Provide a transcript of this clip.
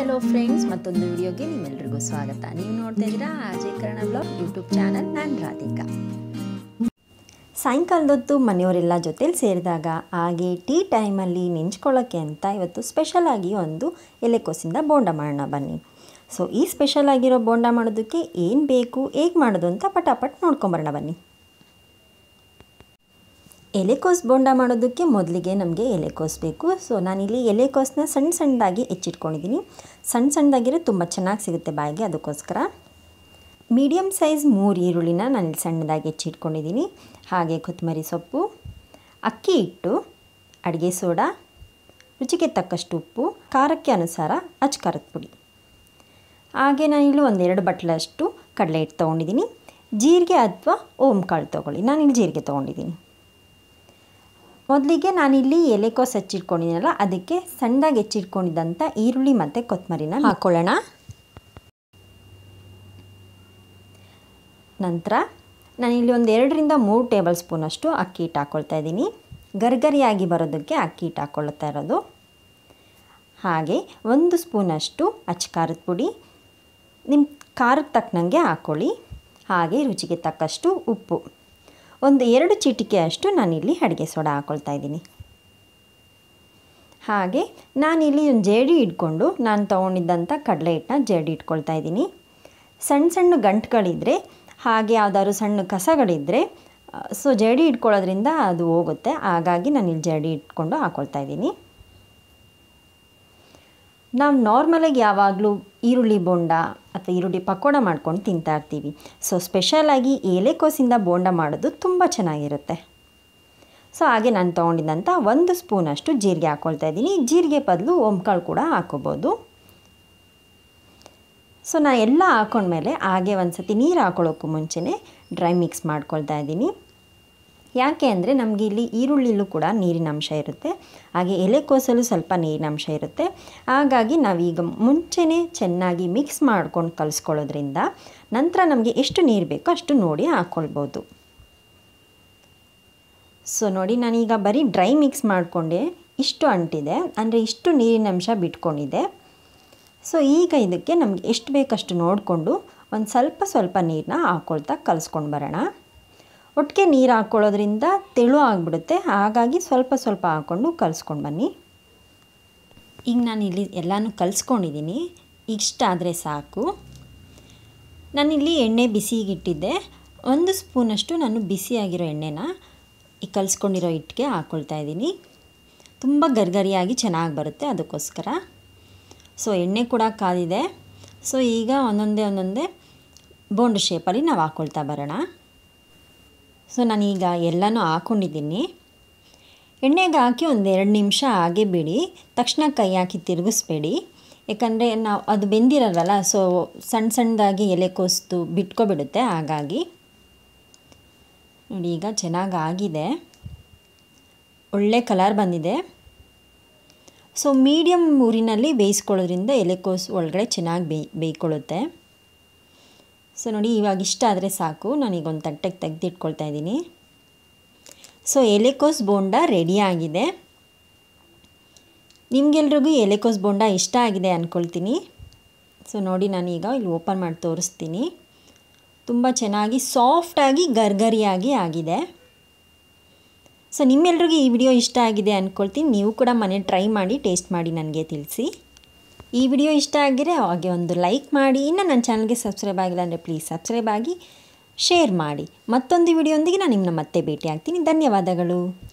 hello friends ಮತ್ತೊಂದು ವಿಡಿಯೋಗೆ ನಿಮ್ಮೆಲ್ರಿಗೂ ಸ್ವಾಗತ ನೀವು ನೋಡ್ತಾ ಇದ್ದೀರಾ Ajay Karna blog YouTube channel ನಾನು ರಾಧಿಕಾ ಸಾಯಂಕಾಲದೊತ್ತು ಮನೆಯವರೆಲ್ಲ ಜೊತೇಲಿ ಸೇರಿದಾಗ ಹಾಗೆ ಟೀ ಟೈಮಲ್ಲಿ ನೆಂಚ್ಕೊಳ್ಳೋಕ್ಕೆ ಅಂತ ಇವತ್ತು ಸ್ಪೆಷಲಾಗಿ ಒಂದು ಎಲೆಕೋಸಿಂದ ಬೋಂಡ ಮಾಡೋಣ ಬನ್ನಿ ಸೊ ಈ ಸ್ಪೆಷಲ್ ಆಗಿರೋ ಬೋಂಡ ಮಾಡೋದಕ್ಕೆ ಏನು ಬೇಕು ಹೇಗೆ ಮಾಡೋದು ಅಂತ ಪಟಾಪಟ್ ನೋಡ್ಕೊಂಬರೋಣ ಬನ್ನಿ ಎಲೆಕೋಸ್ ಬೋಂಡ ಮಾಡೋದಕ್ಕೆ ಮೊದಲಿಗೆ ನಮಗೆ ಎಲೆಕೋಸ್ ಬೇಕು ಸೊ ನಾನಿಲ್ಲಿ ಎಲೆಕೋಸನ್ನ ಸಣ್ಣ ಸಣ್ಣದಾಗಿ ಹೆಚ್ಚಿಟ್ಕೊಂಡಿದ್ದೀನಿ ಸಣ್ಣ ಸಣ್ಣದಾಗಿರೋ ತುಂಬ ಚೆನ್ನಾಗಿ ಸಿಗುತ್ತೆ ಬಾಯಿಗೆ ಅದಕ್ಕೋಸ್ಕರ ಮೀಡಿಯಮ್ ಸೈಜ್ ಮೂರು ಈರುಳ್ಳಿನ ನಾನಿಲ್ಲಿ ಸಣ್ಣದಾಗಿ ಹೆಚ್ಚಿಟ್ಕೊಂಡಿದ್ದೀನಿ ಹಾಗೆ ಕೊತ್ತಂಬರಿ ಸೊಪ್ಪು ಅಕ್ಕಿ ಹಿಟ್ಟು ಅಡುಗೆ ಸೋಡಾ ರುಚಿಗೆ ತಕ್ಕಷ್ಟು ಉಪ್ಪು ಖಾರಕ್ಕೆ ಅನುಸಾರ ಅಚ್ಚ ಖಾರದ ಪುಡಿ ಹಾಗೆ ನಾನಿಲ್ಲಿ ಒಂದೆರಡು ಬಟ್ಲಷ್ಟು ಕಡಲೆ ಹಿಟ್ಟು ತೊಗೊಂಡಿದ್ದೀನಿ ಜೀರಿಗೆ ಅಥವಾ ಓಮ್ ಕಾಳು ತೊಗೊಳ್ಳಿ ನಾನಿಲ್ಲಿ ಜೀರಿಗೆ ತೊಗೊಂಡಿದ್ದೀನಿ ಮೊದಲಿಗೆ ನಾನಿಲ್ಲಿ ಎಲೆಕೋಸು ಹಚ್ಚಿಟ್ಕೊಂಡಿದ್ದೀನಲ್ಲ ಅದಕ್ಕೆ ಸಣ್ಣದಾಗಿ ಹೆಚ್ಚಿಟ್ಕೊಂಡಿದ್ದಂಥ ಈರುಳ್ಳಿ ಮತ್ತು ಕೊತ್ತಂಬರಿನ ಹಾಕ್ಕೊಳ್ಳೋಣ ನಂತರ ನಾನಿಲ್ಲಿ ಒಂದು ಎರಡರಿಂದ ಮೂರು ಟೇಬಲ್ ಸ್ಪೂನಷ್ಟು ಅಕ್ಕಿ ಹಿಟ್ಟು ಹಾಕ್ಕೊಳ್ತಾ ಇದ್ದೀನಿ ಗರ್ಗರಿಯಾಗಿ ಬರೋದಕ್ಕೆ ಅಕ್ಕಿ ಹಿಟ್ಟು ಹಾಕ್ಕೊಳ್ತಾ ಇರೋದು ಹಾಗೆ ಒಂದು ಸ್ಪೂನಷ್ಟು ಅಚ್ಚ ಖಾರದ ಪುಡಿ ನಿಮ್ಮ ಖಾರಕ್ಕೆ ತಕ್ಕನಂಗೆ ಹಾಕ್ಕೊಳ್ಳಿ ಹಾಗೆ ರುಚಿಗೆ ತಕ್ಕಷ್ಟು ಉಪ್ಪು ಒಂದು ಎರಡು ಚಿಟಿಕೆಯಷ್ಟು ನಾನಿಲ್ಲಿ ಅಡುಗೆ ಸೋಡಾ ಹಾಕ್ಕೊಳ್ತಾ ಇದ್ದೀನಿ ಹಾಗೆ ನಾನಿಲ್ಲಿ ಒಂದು ಜೇಡಿ ಇಟ್ಕೊಂಡು ನಾನು ತೊಗೊಂಡಿದ್ದಂಥ ಕಡಲೆ ಹಿಟ್ಟನ್ನ ಜೇಡಿ ಇಟ್ಕೊಳ್ತಾ ಇದ್ದೀನಿ ಸಣ್ಣ ಸಣ್ಣ ಗಂಟುಗಳಿದ್ದರೆ ಹಾಗೆ ಯಾವ್ದಾದ್ರು ಸಣ್ಣ ಕಸಗಳಿದ್ದರೆ ಸೊ ಜಡಿ ಇಟ್ಕೊಳ್ಳೋದ್ರಿಂದ ಅದು ಹೋಗುತ್ತೆ ಹಾಗಾಗಿ ನಾನು ಇಲ್ಲಿ ಜಡಿ ಇಟ್ಕೊಂಡು ಹಾಕ್ಕೊಳ್ತಾ ಇದ್ದೀನಿ ನಾವು ನಾರ್ಮಲಾಗಿ ಯಾವಾಗಲೂ ಈರುಳ್ಳಿ ಬೋಂಡ ಅಥವಾ ಈರುಳ್ಳಿ ಪಕೋಡ ಮಾಡ್ಕೊಂಡು ತಿಂತಾ ಇರ್ತೀವಿ ಸೊ ಸ್ಪೆಷಲಾಗಿ ಎಲೆಕೋಸಿಂದ ಬೋಂಡ ಮಾಡೋದು ತುಂಬ ಚೆನ್ನಾಗಿರುತ್ತೆ ಸೊ ಹಾಗೆ ನಾನು ತೊಗೊಂಡಿದ್ದಂಥ ಒಂದು ಸ್ಪೂನಷ್ಟು ಜೀರಿಗೆ ಹಾಕ್ಕೊಳ್ತಾ ಇದ್ದೀನಿ ಜೀರಿಗೆ ಬದಲು ಓಂಕಾಳು ಕೂಡ ಹಾಕೋಬೋದು ಸೊ ನಾನು ಎಲ್ಲ ಹಾಕೊಂಡ್ಮೇಲೆ ಹಾಗೆ ಒಂದು ಸತಿ ನೀರು ಹಾಕೊಳ್ಳೋಕ್ಕೂ ಮುಂಚೆನೇ ಡ್ರೈ ಮಿಕ್ಸ್ ಮಾಡ್ಕೊಳ್ತಾ ಇದ್ದೀನಿ ಯಾಕೆ ಅಂದರೆ ನಮಗೆ ಇಲ್ಲಿ ಈರುಳ್ಳಿಲೂ ಕೂಡ ನೀರಿನ ಅಂಶ ಇರುತ್ತೆ ಹಾಗೆ ಎಲೆಕೋಸಲ್ಲೂ ಸ್ವಲ್ಪ ನೀರಿನ ಅಂಶ ಇರುತ್ತೆ ಹಾಗಾಗಿ ನಾವೀಗ ಮುಂಚೆನೇ ಚೆನ್ನಾಗಿ ಮಿಕ್ಸ್ ಮಾಡ್ಕೊಂಡು ಕಲಿಸ್ಕೊಳ್ಳೋದ್ರಿಂದ ನಂತರ ನಮಗೆ ಎಷ್ಟು ನೀರು ಬೇಕೋ ಅಷ್ಟು ನೋಡಿ ಹಾಕ್ಕೊಳ್ಬೋದು ಸೊ ನೋಡಿ ನಾನೀಗ ಬರೀ ಡ್ರೈ ಮಿಕ್ಸ್ ಮಾಡಿಕೊಂಡೆ ಇಷ್ಟು ಅಂಟಿದೆ ಅಂದರೆ ಇಷ್ಟು ನೀರಿನ ಅಂಶ ಬಿಟ್ಕೊಂಡಿದೆ ಸೊ ಈಗ ಇದಕ್ಕೆ ನಮಗೆ ಎಷ್ಟು ಬೇಕಷ್ಟು ನೋಡಿಕೊಂಡು ಒಂದು ಸ್ವಲ್ಪ ಸ್ವಲ್ಪ ನೀರನ್ನ ಹಾಕ್ಕೊಳ್ತಾ ಕಲಿಸ್ಕೊಂಡು ಬರೋಣ ಒಟ್ಟಿಗೆ ನೀರು ಹಾಕ್ಕೊಳ್ಳೋದ್ರಿಂದ ತೆಳು ಆಗಿಬಿಡುತ್ತೆ ಹಾಗಾಗಿ ಸ್ವಲ್ಪ ಸ್ವಲ್ಪ ಹಾಕ್ಕೊಂಡು ಕಲಿಸ್ಕೊಂಡು ಬನ್ನಿ ಈಗ ನಾನು ಇಲ್ಲಿ ಎಲ್ಲನೂ ಕಲಿಸ್ಕೊಂಡಿದ್ದೀನಿ ಇಷ್ಟಾದರೆ ಸಾಕು ನಾನಿಲ್ಲಿ ಎಣ್ಣೆ ಬಿಸಿಗಿಟ್ಟಿದ್ದೆ ಒಂದು ಸ್ಪೂನಷ್ಟು ನಾನು ಬಿಸಿಯಾಗಿರೋ ಎಣ್ಣೆನ ಈ ಕಲಿಸ್ಕೊಂಡಿರೋ ಹಿಟ್ಟಿಗೆ ಹಾಕ್ಕೊಳ್ತಾ ಇದ್ದೀನಿ ತುಂಬ ಗರ್ಗರಿಯಾಗಿ ಚೆನ್ನಾಗಿ ಬರುತ್ತೆ ಅದಕ್ಕೋಸ್ಕರ ಸೊ ಎಣ್ಣೆ ಕೂಡ ಕಾದಿದೆ ಸೊ ಈಗ ಒಂದೊಂದೇ ಒಂದೊಂದೇ ಬೋಂಡ್ ಶೇಪಲ್ಲಿ ನಾವು ಹಾಕ್ಕೊಳ್ತಾ ಬರೋಣ ಸೊ ನಾನೀಗ ಎಲ್ಲನೂ ಹಾಕ್ಕೊಂಡಿದ್ದೀನಿ ಎಣ್ಣೆಗೆ ಹಾಕಿ ಒಂದು ಎರಡು ನಿಮಿಷ ಹಾಗೆ ಬಿಡಿ ತಕ್ಷಣ ಕೈ ಹಾಕಿ ತಿರುಗಿಸ್ಬೇಡಿ ಯಾಕಂದರೆ ನಾವು ಅದು ಬೆಂದಿರಲ್ವಲ್ಲ ಸೊ ಸಣ್ಣ ಸಣ್ಣದಾಗಿ ಎಲೆ ಕೋಸ್ತು ಬಿಟ್ಕೊಬಿಡುತ್ತೆ ಹಾಗಾಗಿ ನೋಡಿ ಈಗ ಚೆನ್ನಾಗಿ ಆಗಿದೆ ಒಳ್ಳೆ ಕಲರ್ ಬಂದಿದೆ ಸೊ ಮೀಡಿಯಮ್ ಊರಿನಲ್ಲಿ ಬೇಯಿಸ್ಕೊಳ್ಳೋದ್ರಿಂದ ಎಲೆಕೋಸು ಒಳಗಡೆ ಚೆನ್ನಾಗಿ ಬೇಯ್ ಬೇಯ್ಕೊಳ್ಳುತ್ತೆ ಸೊ ನೋಡಿ ಇವಾಗ ಇಷ್ಟ ಆದರೆ ಸಾಕು ನಾನೀಗ ಒಂದು ತಟ್ಟೆಗೆ ತೆಗೆದಿಟ್ಕೊಳ್ತಾ ಇದ್ದೀನಿ ಸೊ ಎಲೆಕೋಸ್ ಬೋಂಡ ರೆಡಿಯಾಗಿದೆ ನಿಮಗೆಲ್ರಿಗೂ ಎಲೆಕೋಸ್ ಬೋಂಡ ಇಷ್ಟ ಆಗಿದೆ ಅಂದ್ಕೊಳ್ತೀನಿ ಸೊ ನೋಡಿ ನಾನೀಗ ಇಲ್ಲಿ ಓಪನ್ ಮಾಡಿ ತೋರಿಸ್ತೀನಿ ತುಂಬ ಚೆನ್ನಾಗಿ ಸಾಫ್ಟಾಗಿ ಗರ್ಗರಿಯಾಗಿ ಆಗಿದೆ ಸೊ ನಿಮ್ಮೆಲ್ರಿಗೂ ಈ ವಿಡಿಯೋ ಇಷ್ಟ ಆಗಿದೆ ಅಂದ್ಕೊಳ್ತೀನಿ ನೀವು ಕೂಡ ಮನೆ ಟ್ರೈ ಮಾಡಿ ಟೇಸ್ಟ್ ಮಾಡಿ ನನಗೆ ತಿಳಿಸಿ ಈ ವಿಡಿಯೋ ಇಷ್ಟ ಆಗಿದ್ರೆ ಹಾಗೆ ಒಂದು ಲೈಕ್ ಮಾಡಿ ಇನ್ನು ನನ್ನ ಚಾನಲ್ಗೆ ಸಬ್ಸ್ಕ್ರೈಬ್ ಆಗಿಲ್ಲ ಅಂದರೆ ಪ್ಲೀಸ್ ಸಬ್ಸ್ಕ್ರೈಬ್ ಆಗಿ ಶೇರ್ ಮಾಡಿ ಮತ್ತೊಂದು ವಿಡಿಯೋ ಒಂದಿಗೆ ನಾನು ನಿಮ್ಮನ್ನ ಮತ್ತೆ ಭೇಟಿ ಆಗ್ತೀನಿ ಧನ್ಯವಾದಗಳು